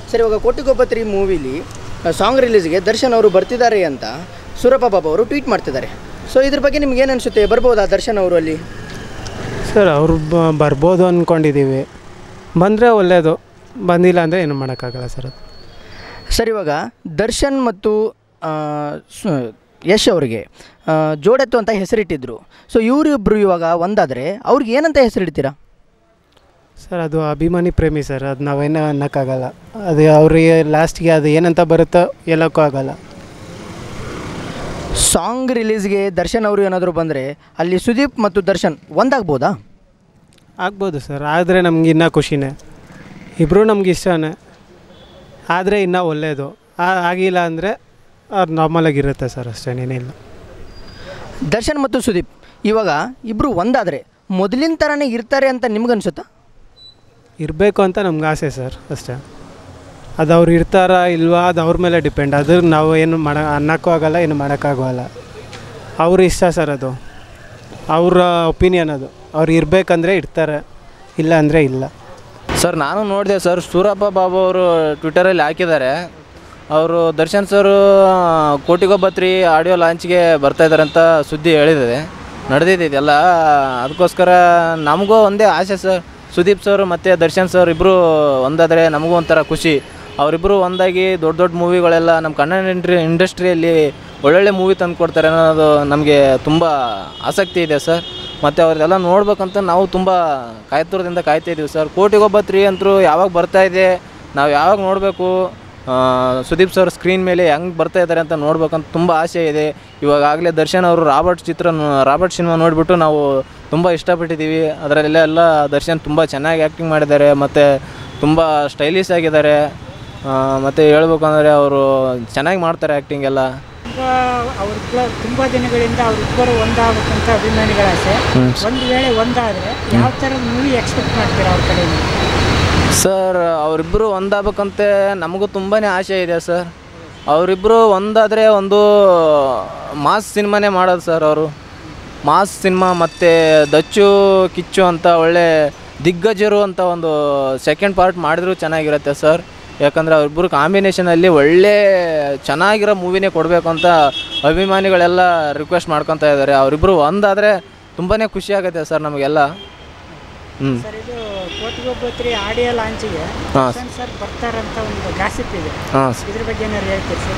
ಸರಿ ಇವಾಗ ಕೋಟಿಗೊಬ್ಬತ್ರಿ ಮೂವಿಲಿ ಸಾಂಗ್ ರಿಲೀಸ್ಗೆ ದರ್ಶನ್ ಅವರು ಬರ್ತಿದ್ದಾರೆ ಅಂತ ಸೂರಪ್ಪ ಬಾಬು ಅವರು ಟ್ವೀಟ್ ಮಾಡ್ತಿದ್ದಾರೆ ಸೊ ಇದ್ರ ಬಗ್ಗೆ ನಿಮ್ಗೆ ಏನು ಅನಿಸುತ್ತೆ ಬರ್ಬೋದಾ ದರ್ಶನ್ ಅವರು ಅಲ್ಲಿ ಸರ್ ಅವ್ರು ಬ- ಬರ್ಬೋದು ಅಂದ್ಕೊಂಡಿದ್ದೀವಿ ಬಂದರೆ ಒಳ್ಳೆಯದು ಬಂದಿಲ್ಲ ಅಂದರೆ ಏನು ಮಾಡೋಕ್ಕಾಗಲ್ಲ ಸರ್ ಅದು ಸರ್ ಇವಾಗ ದರ್ಶನ್ ಮತ್ತು ಆ, ಸು- ಯಶ್ ಅವರಿಗೆ ಆ, ಜೋಡೆತ್ತು ಅಂತ ಹೆಸರಿಟ್ಟಿದ್ರು ಸೊ ಇವರಿಬ್ಬರು ಇವಾಗ ಒಂದಾದರೆ ಅವ್ರಿಗೆ ಏನಂತ ಹೆಸರಿಡ್ತೀರಾ ಸರ್ ಅದು ಅಭಿಮಾನಿ ಪ್ರೇಮಿ ಸರ್ ಅದು ನಾವೇನು ಅನ್ನೋಕ್ಕಾಗಲ್ಲ ಅದು ಅವ್ರಿಗೆ ಲಾಸ್ಟ್ಗೆ ಅದು ಏನಂತ ಬರುತ್ತೋ ಹೇಳೋಕ್ಕೂ ಆಗಲ್ಲ ಸಾಂಗ್ ರಿಲೀಸ್ಗೆ ದರ್ಶನ್ ಅವರು ಏನಾದರೂ ಬಂದರೆ ಅಲ್ಲಿ ಸುದೀಪ್ ಮತ್ತು ದರ್ಶನ್ ಒಂದಾಗ್ಬೋದಾ ಆಗ್ಬೋದು ಸರ್ ಆದರೆ ನಮ್ಗೆ ಇನ್ನೂ ಖುಷಿನೇ ಇಬ್ಬರು ನಮ್ಗೆ ಇಷ್ಟನೇ ಆದರೆ ಇನ್ನೂ ಒಳ್ಳೆಯದು ಆ- ಆಗಿಲ್ಲ ಅಂದರೆ ಅವ್ರು ನಾರ್ಮಲಾಗಿರುತ್ತೆ ಸರ್ ಅಷ್ಟೇನೇನಿಲ್ಲ ದರ್ಶನ್ ಮತ್ತು ಸುದೀಪ್ ಇವಾಗ ಇಬ್ಬರು ಒಂದಾದರೆ ಮೊದಲಿನ ಥರನೇ ಇರ್ತಾರೆ ಅಂತ ನಿಮ್ಗನ್ಸುತ್ತಾ ಇರಬೇಕು ಅಂತ ನಮ್ಗೆ ಆಸೆ ಸರ್ ಅಷ್ಟೇ ಅದು ಅವ್ರು ಇರ್ತಾರಾ ಇಲ್ವಾ ಅದು ಅವ್ರ ಮೇಲೆ ಡಿಪೆಂಡ್ ಅದು ನಾವು ಏನು ಮಾಡ ಅನ್ನೋಕ್ಕೂ ಆಗಲ್ಲ ಏನು ಮಾಡೋಕ್ಕಾಗೋಲ್ಲ ಅವ್ರ ಇಷ್ಟ ಸರ್ ಅದು ಅವರ ಒಪಿನಿಯನ್ ಅದು ಅವ್ರು ಇರಬೇಕಂದ್ರೆ ಇರ್ತಾರೆ ಇಲ್ಲ ಅಂದರೆ ಇಲ್ಲ ಸರ್ ನಾನು ನೋಡಿದೆ ಸರ್ ಸೂರಪ್ಪ ಬಾಬು ಅವರು ಟ್ವಿಟರಲ್ಲಿ ಹಾಕಿದ್ದಾರೆ ಅವರು ದರ್ಶನ್ ಸರ್ ಕೋಟಿಗೊಬ್ಬತ್ರಿ ಆಡಿಯೋ ಲಾಂಚ್ಗೆ ಬರ್ತಾ ಇದ್ದಾರೆ ಅಂತ ಸುದ್ದಿ ಹೇಳಿದೆ ನಡೆದಿದೆ ಇದೆಲ್ಲ ಅದಕ್ಕೋಸ್ಕರ ನಮಗೂ ಒಂದೇ ಆಸೆ ಸರ್ ಸುದೀಪ್ ಸರ್ ಮತ್ತು ದರ್ಶನ್ ಸರ್ ಇಬ್ಬರು ಒಂದಾದರೆ ನಮಗೂ ಒಂಥರ ಖುಷಿ ಅವರಿಬ್ಬರು ಒಂದಾಗಿ ದೊಡ್ಡ ದೊಡ್ಡ ಮೂವಿಗಳೆಲ್ಲ ನಮ್ಮ ಕನ್ನಡ ಇಂಡ್ರಿ ಇಂಡಸ್ಟ್ರಿಯಲ್ಲಿ ಒಳ್ಳೊಳ್ಳೆ ಮೂವಿ ತಂದು ಕೊಡ್ತಾರೆ ಅನ್ನೋದು ನಮಗೆ ತುಂಬ ಆಸಕ್ತಿ ಇದೆ ಸರ್ ಮತ್ತು ಅವ್ರದ್ದೆಲ್ಲ ನೋಡ್ಬೇಕಂತ ನಾವು ತುಂಬ ಕಾಯ್ತುರದಿಂದ ಕಾಯ್ತಾ ಇದ್ದೀವಿ ಸರ್ ಕೋಟಿಗೊಬ್ಬ ತ್ರೀ ಅಂತೂ ಯಾವಾಗ ಬರ್ತಾ ಇದೆ ನಾವು ಯಾವಾಗ ನೋಡಬೇಕು ಸುದೀಪ್ ಸರ್ ಸ್ಕ್ರೀನ್ ಮೇಲೆ ಹೆಂಗೆ ಬರ್ತಾ ಇದ್ದಾರೆ ಅಂತ ನೋಡ್ಬೇಕಂತ ತುಂಬ ಆಸೆ ಇದೆ ಇವಾಗಲೇ ದರ್ಶನ್ ಅವರು ರಾಬರ್ಟ್ ಚಿತ್ರ ರಾಬರ್ಟ್ ಸಿನಿಮಾ ನೋಡಿಬಿಟ್ಟು ನಾವು ತುಂಬ ಇಷ್ಟಪಟ್ಟಿದ್ದೀವಿ ಅದರಲ್ಲೆಲ್ಲ ಎಲ್ಲ ದರ್ಶನ್ ತುಂಬ ಚೆನ್ನಾಗಿ ಆ್ಯಕ್ಟಿಂಗ್ ಮಾಡಿದ್ದಾರೆ ಮತ್ತು ತುಂಬ ಸ್ಟೈಲಿಶ್ ಆಗಿದ್ದಾರೆ ಮತ್ತು ಹೇಳ್ಬೇಕು ಅಂದರೆ ಅವರು ಚೆನ್ನಾಗಿ ಮಾಡ್ತಾರೆ ಆ್ಯಕ್ಟಿಂಗ್ ಎಲ್ಲ ತುಂಬ ಅವ್ರಿಬ್ಬ ತುಂಬ ದಿನಗಳಿಂದ ಅವರಿಬ್ಬರು ಒಂದಾಗಬೇಕಂತ ಅಭಿಮಾನಿಗಳ ಆಸೆ ಒಂದು ವೇಳೆ ಒಂದಾದರೆ ಯಾವ ಥರದ ಮೂವಿ ಎಕ್ಸ್ಪೆಕ್ಟ್ ಮಾಡ್ತೀರಾ ಅವ್ರ ಕಡೆಯಿಂದ ಸರ್ ಅವರಿಬ್ಬರು ಒಂದಾಗಬೇಕಂತೆ ನಮಗೂ ತುಂಬಾ ಆಸೆ ಇದೆ ಸರ್ ಅವರಿಬ್ಬರು ಒಂದಾದರೆ ಒಂದು ಮಾಸ್ ಸಿನಿಮಾನೇ ಮಾಡೋದು ಸರ್ ಅವರು ಮಾಸ್ ಸಿನಿಮಾ ಮತ್ತು ದಚ್ಚು ಕಿಚ್ಚು ಅಂತ ಒಳ್ಳೆ ದಿಗ್ಗಜರು ಅಂತ ಒಂದು ಸೆಕೆಂಡ್ ಪಾರ್ಟ್ ಮಾಡಿದ್ರು ಚೆನ್ನಾಗಿರುತ್ತೆ ಸರ್ ಯಾಕಂದರೆ ಅವರಿಬ್ಬರು ಕಾಂಬಿನೇಷನಲ್ಲಿ ಒಳ್ಳೆ ಚೆನ್ನಾಗಿರೋ ಮೂವಿನೇ ಕೊಡಬೇಕು ಅಂತ ಅಭಿಮಾನಿಗಳೆಲ್ಲ ರಿಕ್ವೆಸ್ಟ್ ಮಾಡ್ಕೊತಾ ಇದ್ದಾರೆ ಅವರಿಬ್ಬರು ಒಂದಾದರೆ ತುಂಬಾ ಖುಷಿ ಆಗುತ್ತೆ ಸರ್ ನಮಗೆಲ್ಲ ಹ್ಞೂ ಸರ್ ಇದು ಕೋಟಿಗೊಬ್ಬತ್ರಿ ಆಡಿಯೋ ಲಾಂಚಿಗೆ ಹಾಂ ದರ್ಶನ್ ಸರ್ ಬರ್ತಾರಂತ ಒಂದು ಗಾಸಿಪ್ ಇದೆ ಹಾಂ ಇದ್ರ ಬಗ್ಗೆ ಏನಾದ್ರು ಹೇಳ್ತೀರಿ ಸರ್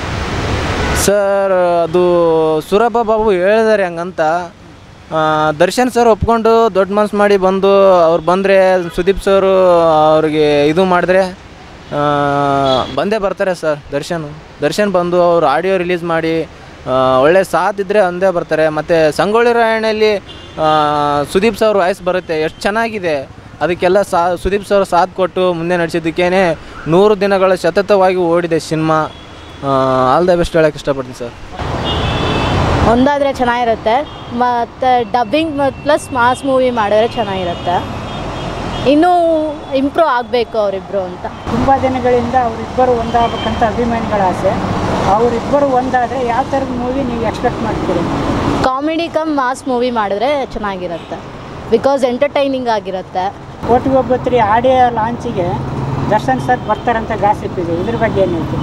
ಸರ್ ಅದು ಸೂರಪ್ಪ ಬಾಬು ಹೇಳಿದ್ದಾರೆ ಹಂಗಂತ ಆ, ದರ್ಶನ್ ಸರ್ ಒಪ್ಕೊಂಡು ದೊಡ್ಡ ಮನ್ಸು ಮಾಡಿ ಬಂದು ಅವ್ರು ಬಂದರೆ ಸುದೀಪ್ ಸರು ಅವ್ರಿಗೆ ಇದು ಮಾಡಿದ್ರೆ ಆ, ಬಂದೇ ಬರ್ತಾರೆ ಸರ್ ದರ್ಶನ್ ದರ್ಶನ್ ಬಂದು ಅವ್ರು ಆಡಿಯೋ ರಿಲೀಸ್ ಮಾಡಿ ಆ, ಒಳ್ಳೆ ಸಾಥ್ ಇದ್ದರೆ ಒಂದೇ ಬರ್ತಾರೆ ಮತ್ತು ಸಂಗೊಳ್ಳಿ ರಾಯಣ್ಣಲ್ಲಿ ಆ, ಸುದೀಪ್ ಸರ್ ವಾಯ್ಸ್ ಬರುತ್ತೆ ಎಷ್ಟು ಚೆನ್ನಾಗಿದೆ ಅದಕ್ಕೆಲ್ಲ ಸಾ ಸುದೀಪ್ ಸರ್ ಸಾಥ್ ಕೊಟ್ಟು ಮುಂದೆ ನಡೆಸಿದ್ದಕ್ಕೇ ನೂರು ದಿನಗಳ ಸತತವಾಗಿ ಓಡಿದೆ ಸಿನಿಮಾ ಆಲ್ ದ ಬೆಸ್ಟ್ ಹೇಳಕ್ಕೆ ಇಷ್ಟಪಡ್ತೀನಿ ಸರ್ ಒಂದಾದರೆ ಚೆನ್ನಾಗಿರುತ್ತೆ ಮತ್ತು ಡಬ್ಬಿಂಗ್ ಪ್ಲಸ್ ಮಾಸ್ ಮೂವಿ ಮಾಡಿದ್ರೆ ಚೆನ್ನಾಗಿರುತ್ತೆ ಇನ್ನೂ ಇಂಪ್ರೂವ್ ಆಗಬೇಕು ಅವರಿಬ್ಬರು ಅಂತ ತುಂಬ ದಿನಗಳಿಂದ ಅವರಿಬ್ಬರು ಒಂದಾಗಬೇಕಂತ ಅಭಿಮಾನಿಗಳ ಆಸೆ ಅವರಿಬ್ಬರು ಒಂದಾದರೆ ಯಾವ ಥರದ ಮೂವಿ ನೀವು ಎಕ್ಸ್ಪೆಕ್ಟ್ ಮಾಡ್ತೀರಿ ಕಾಮಿಡಿ ಕಮ್ ಮಾಸ್ ಮೂವಿ ಮಾಡಿದ್ರೆ ಚೆನ್ನಾಗಿರುತ್ತೆ ಬಿಕಾಸ್ ಎಂಟರ್ಟೈನಿಂಗ್ ಆಗಿರುತ್ತೆ ಕೋಟಿಗೊಬ್ಬತ್ರಿ ಆಡಿಯೋ ಲಾಂಚಿಗೆ ದರ್ಶನ್ ಸರ್ ಬರ್ತಾರಂತ ಗಾಸಿಪ್ ಇದೆ ಇದ್ರ ಬಗ್ಗೆ ಏನು ಹೇಳ್ತೀರಿ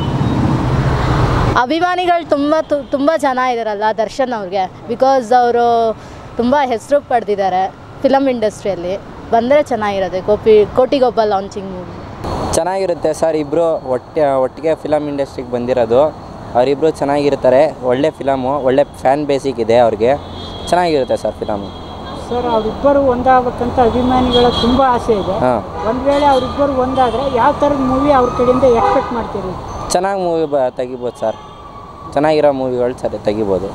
ಅಭಿಮಾನಿಗಳು ತುಂಬ ತು- ತುಂಬ ಜನ ಇದ್ದಾರಲ್ಲ ದರ್ಶನ್ ಅವ್ರಿಗೆ ಬಿಕಾಸ್ ಅವರು ತುಂಬ ಹೆಸರು ಪಡೆದಿದ್ದಾರೆ ಫಿಲಮ್ ಇಂಡಸ್ಟ್ರಿಯಲ್ಲಿ ಬಂದರೆ ಚೆನ್ನಾಗಿರುತ್ತೆ ಕೋಪಿ ಕೋಟಿಗೊಬ್ಬ ಲಾಂಚಿಂಗ್ ಮೂವಿ ಚೆನ್ನಾಗಿರುತ್ತೆ ಸರ್ ಇಬ್ಬರು ಒಟ್ಟೆ ಒಟ್ಟಿಗೆ ಫಿಲಮ್ ಇಂಡಸ್ಟ್ರಿಗೆ ಬಂದಿರೋದು ಅವರಿಬ್ಬರು ಚೆನ್ನಾಗಿರ್ತಾರೆ ಒಳ್ಳೆ ಫಿಲಮು ಒಳ್ಳೆ ಫ್ಯಾನ್ ಬೇಸಿಕ್ ಇದೆ ಅವ್ರಿಗೆ ಚೆನ್ನಾಗಿರುತ್ತೆ ಸರ್ ಫಿಲಮು ಸರ್ ಅವರಿಬ್ಬರು ಒಂದಾಗಬೇಕಂತ ಅಭಿಮಾನಿಗಳ ತುಂಬ ಆಸೆ ಇದೆ ಹಾಂ ಒಂದು ವೇಳೆ ಅವರಿಬ್ಬರು ಒಂದಾದರೆ ಯಾವ ಥರದ ಮೂವಿ ಅವ್ರ ಕಡೆಯಿಂದ ಎಕ್ಸ್ಪೆಕ್ಟ್ ಮಾಡ್ತೀರಿ ಚೆನ್ನಾಗಿ ಮೂವಿ ಬ ತೆಗಿಬೋದು ಸರ್ ಚೆನ್ನಾಗಿರೋ ಮೂವಿಗಳು ಸರಿ ತೆಗಿಬೋದು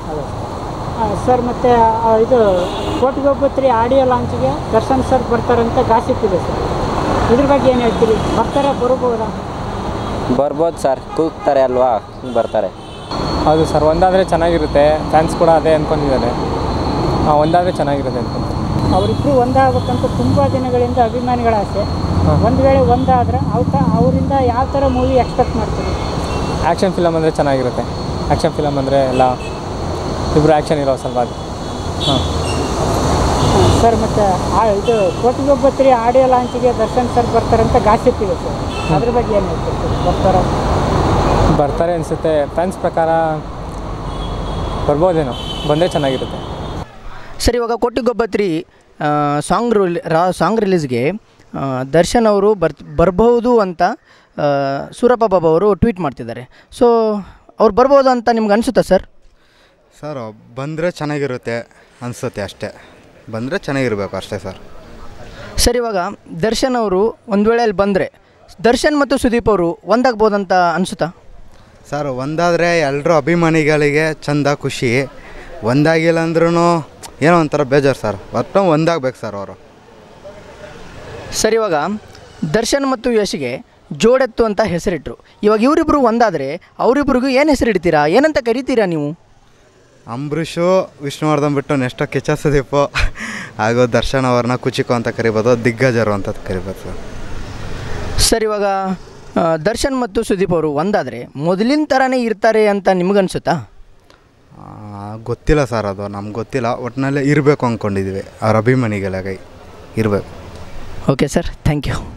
ಆ, ಸರ್ ಮತ್ತು ಇದು ಕೋಟಿಗೊಬ್ಬತ್ರಿ ಆಡಿಯೋ ಲಾಂಚಿಗೆ ದರ್ಶನ್ ಸರ್ ಬರ್ತಾರಂತ ಗಾಸಿಪ್ ಇದೆ ಸರ್ ಇದ್ರ ಬಗ್ಗೆ ಏನು ಹೇಳ್ತೀರಿ ಬರ್ತಾರಾ ಬರಬಹುದಾ ಬರ್ಬೋದು ಸರ್ ಕೂಗ್ತಾರೆ ಅಲ್ವಾ ಬರ್ತಾರೆ ಹೌದು ಸರ್ ಒಂದಾದರೆ ಚೆನ್ನಾಗಿರುತ್ತೆ ಫ್ಯಾನ್ಸ್ ಕೂಡ ಅದೇ ಅಂದ್ಕೊಂಡಿದ್ದಾರೆ ಒಂದಾದರೆ ಚೆನ್ನಾಗಿರುತ್ತೆ ಅನ್ಕೊಂತೀನಿ ಅವರಿಬ್ಬರು ಒಂದಾಗಬೇಕಂತ ತುಂಬ ದಿನಗಳಿಂದ ಅಭಿಮಾನಿಗಳ ಆಸೆ ಒಂದು ವೇಳೆ ಒಂದಾದರೆ ಅವ್ರ ಅವರಿಂದ ಯಾವ ಥರ ಮೂವಿ ಎಕ್ಸ್ಪೆಕ್ಟ್ ಮಾಡ್ತೀರಿ ಆ್ಯಕ್ಷನ್ ಫಿಲಮ್ ಅಂದರೆ ಚೆನ್ನಾಗಿರುತ್ತೆ ಆ್ಯಕ್ಷನ್ ಫಿಲಮ್ ಅಂದರೆ ಎಲ್ಲ ಇಬ್ಬರು ಆ್ಯಕ್ಷನ್ ಇರೋ ಸ್ವಲ್ಪ ಅದು ಹಾಂ ಸರ್ ಮತ್ತು ಆ ಇದು ಕೋಟಿಗೊಬ್ಬತ್ರಿ ಆಡಿಯೋ ಲಾಂಚಿಗೆ ದರ್ಶನ್ ಸರ್ ಬರ್ತಾರಂತ ಗಾಸಿಪ್ ಇದೆ ಸರ್ ಅದ್ರ ಬಗ್ಗೆ ಏನು ಹೇಳ್ತೀರಿ ಸರ್ ಬರ್ತಾರ ಬರ್ತಾರೆ ಅನಿಸುತ್ತೆ ಫ್ಯಾನ್ಸ್ ಪ್ರಕಾರ ಬರ್ಬೋದೇನೋ ಬಂದರೆ ಚೆನ್ನಾಗಿರುತ್ತೆ ಸರ್ ಇವಾಗ ಕೊಟ್ಟಿಗೊಬ್ಬತ್ರಿ ಸಾಂಗ್ ರಿಲಿ ರಾ ಸಾಂಗ್ ರಿಲೀಸ್ಗೆ ಆ, ದರ್ಶನ್ ಅವರು ಬರ್ ಬರ್ಬೋದು ಅಂತ ಆ, ಸೂರಪ್ಪ ಬಾಬು ಅವರು ಟ್ವೀಟ್ ಮಾಡ್ತಿದ್ದಾರೆ ಸೊ ಅವ್ರು ಬರ್ಬೋದು ಅಂತ ನಿಮ್ಗೆ ಅನಿಸುತ್ತಾ ಸರ್ ಸರ್ ಬಂದರೆ ಚೆನ್ನಾಗಿರುತ್ತೆ ಅನಿಸುತ್ತೆ ಅಷ್ಟೇ ಬಂದರೆ ಚೆನ್ನಾಗಿರ್ಬೇಕು ಅಷ್ಟೇ ಸರ್ ಸರ್ ಇವಾಗ ದರ್ಶನ್ ಅವರು ಒಂದು ವೇಳೆ ಅಲ್ಲಿ ಬಂದರೆ ದರ್ಶನ್ ಮತ್ತು ಸುದೀಪ್ ಅವರು ಒಂದಾಗ್ಬೋದಂತ ಅನಿಸುತ್ತಾ ಸರ್ ಒಂದಾದರೆ ಎಲ್ಲರೂ ಅಭಿಮಾನಿಗಳಿಗೆ ಚಂದ ಖುಷಿ ಒಂದಾಗಿಲ್ಲ ಅಂದ್ರೂ ಏನೋ ಒಂಥರ ಬೇಜಾರು ಸರ್ ಒಟ್ಟು ಒಂದಾಗಬೇಕು ಸರ್ ಅವರು ಸರ್ ಇವಾಗ ದರ್ಶನ್ ಮತ್ತು ಯಶ್ಗೆ ಜೋಡೆತ್ತು ಅಂತ ಹೆಸರಿಟ್ರು ಇವಾಗ ಇವರಿಬ್ಬರು ಒಂದಾದರೆ ಅವರಿಬ್ರಿಗೂ ಏನು ಹೆಸರಿಡ್ತೀರಾ ಏನಂತ ಕರಿತೀರಾ ನೀವು ಅಂಬರೀಷು ವಿಷ್ಣುವರ್ಧನ್ ಬಿಟ್ಟು ನೆಕ್ಸ್ಟ್ ಕಿಚ್ಚ ಸುದೀಪು ಹಾಗೂ ದರ್ಶನ್ ಅವ್ರನ್ನ ಕುಚಿಕೋ ಅಂತ ಕರಿಬೋದು ದಿಗ್ಗಜರು ಅಂತ ಕರಿಬೋದು ಸರ್ ಸರ್ ಇವಾಗ ಆ, ದರ್ಶನ್ ಮತ್ತು ಸುದೀಪ್ ಅವರು ಒಂದಾದರೆ ಮೊದಲಿನ ಥರನೇ ಇರ್ತಾರೆ ಅಂತ ನಿಮಗನ್ಸುತ್ತಾ ಆ, ಗೊತ್ತಿಲ್ಲ ಸರ್ ಅದು ನಮ್ಗೆ ಗೊತ್ತಿಲ್ಲ ಒಟ್ಟಿನಲ್ಲೇ ಇರಬೇಕು ಅಂದ್ಕೊಂಡಿದ್ವಿ ಅವ್ರ ಅಭಿಮಾನಿಗಳಿಗಾಗಿ ಇರಬೇಕು okay sir thank you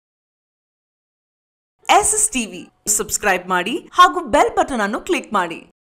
S S TV subscribe ಮಾಡಿ ಹಾಗೂ ಬೆಲ್ ಬಟನ್ ಅನ್ನು ಕ್ಲಿಕ್ ಮಾಡಿ